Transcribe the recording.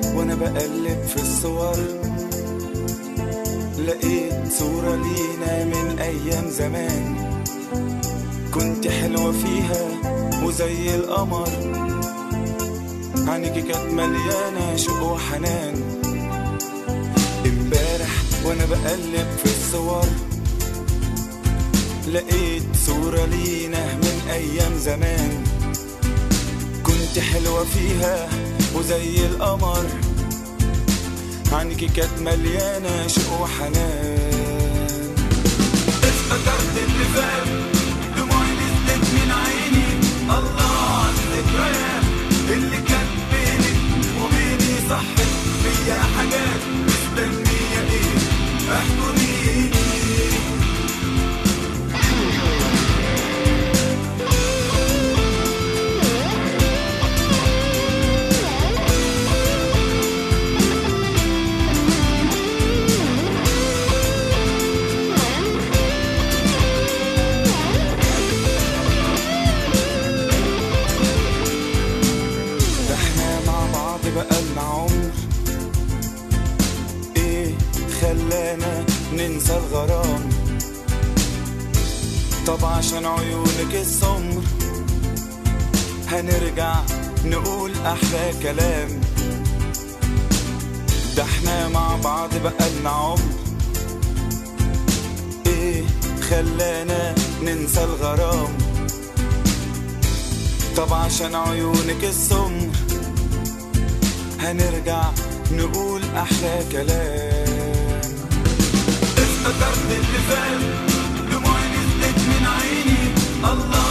وانا بقلب في الصور لقيت صورة لينا من ايام زمان كنت حلوة فيها وزي القمر عينيكي كانت مليانة شوق وحنان امبارح وانا بقلب في الصور لقيت صورة لينا من ايام زمان كنت حلوة فيها وزي القمر عينيكي كانت مليانة شوق وحنان افتكرت اللي فات دموعي نزلت من عيني الله على الذكريات اللي كانت بيني وبيني صحت فيا حاجات مستنية ايه احضنيني ده احنا مع بعض بقالنا عمر ايه خلانا ننسى الغرام طب عشان عيونك السمر هنرجع نقول احلى كلام ده احنا مع بعض بقالنا عمر ايه خلانا ننسى الغرام طب عشان عيونك السمر هنرجع نقول احلى كلام افتكرت اللي فات دموعي نزلت من عيني الله